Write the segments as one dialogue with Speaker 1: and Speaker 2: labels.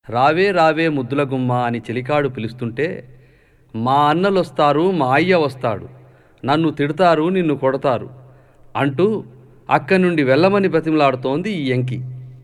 Speaker 1: రావే రావే ముద్దుల గుమ్మ అని చెలికాడు పిలుస్తుంటే మా అన్నలొస్తారు మా అయ్య వస్తాడు నన్ను తిడతారు నిన్ను కొడతారు అంటూ అక్కడి నుండి వెళ్ళమని బ్రతిమలాడుతోంది ఈ ఎంకి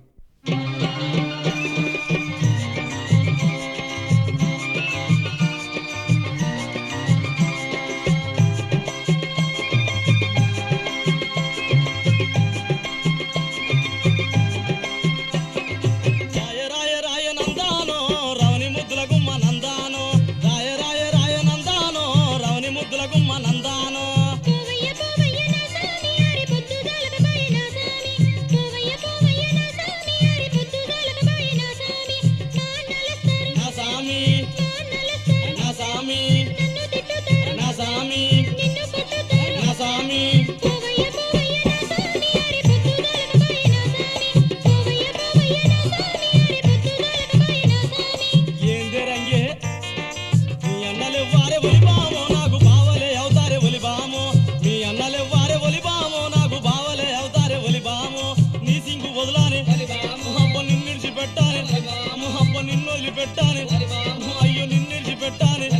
Speaker 2: రాయ రాయ రాయ నందానో రవని ముద్దుల గుమ్మ నందానో రాయ రాయ రాయ నందానో రవని ముద్దుల గుమ్మ నందానో
Speaker 3: పోవయ్య పోవయ్య నా సామి ఆరి పొద్దుగాలకు బాయ నా సామి పోవయ్య పోవయ్య నా సామి ఆరి పొద్దుగాలకు బాయ నా సామి మా అన్నలస్తారు
Speaker 2: నా సామి
Speaker 3: మా అన్నలస్తారు
Speaker 2: నా సామి
Speaker 3: నన్ను తిట్టుతారు
Speaker 2: నా సామి
Speaker 3: నిన్ను కొట్టుతారు
Speaker 2: నా సామి
Speaker 3: పోవయ్య పోవయ్య నా సామి ఆరి పొద్దుగాలకు బాయ నా సామి పోవయ్య పోవయ్య నా సామి ఆరి పొద్దుగాలకు బాయ నా సామి
Speaker 2: ఏందే రంగే మీ అన్నలు వారే ఒలిబామో నాకు బావలే అవుతారే ఒలిబామో మీ అన్నలు వారే ఒలిబామో నాకు బావలే అవుతారే ఒలిబామో నీ సింగు వదలానే అబ్బ నిన్నిడిచి పెట్టానే అబ్బ నిన్ను వదిలిపెట్టానే అయ్యో నిన్నిడిచి పెట్టానే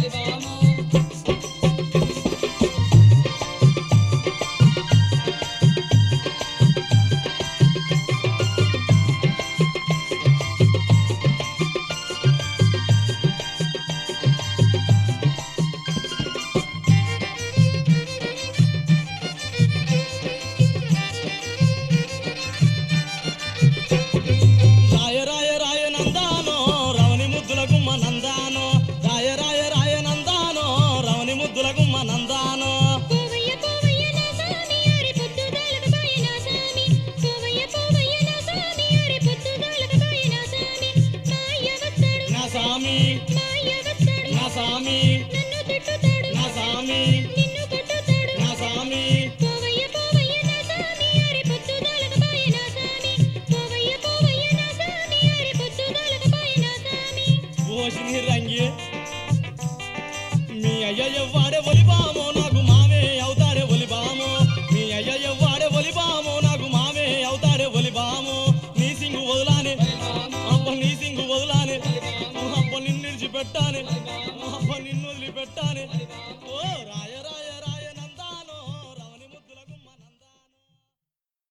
Speaker 2: రాయ రాయ రాయ నందానో రవని ముద్దుల గుమ్మ నందానో రాయ రాయ రాయ నందానో రవని ముద్దుల గుమ్మ నందానో
Speaker 3: పోవయ్య పోవయ్య నా సామి ఆరి పొద్దుగాలకు బాయ నా సామి పోవయ్య పోవయ్య నా సామి ఆరి పొద్దుగాలకు బాయ నా సామి మా అయ్య వస్తాడు
Speaker 2: నా సామి
Speaker 3: మా అయ్య వస్తాడు
Speaker 2: నా సామి
Speaker 3: నన్ను తిట్టుతాడు
Speaker 2: నా సామి
Speaker 3: నిన్ను కొట్టుతాడు
Speaker 2: నా సామి
Speaker 3: పోవయ్య పోవయ్య నా సామి ఆరి పొద్దుగాలకు బాయ నా సామి పోవయ్య పోవయ్య నా సామి ఆరి పొద్దుగాలకు బాయ నా సామి
Speaker 2: ఓసిని రంగి మీ అయ్య వాడే ఒలిబామో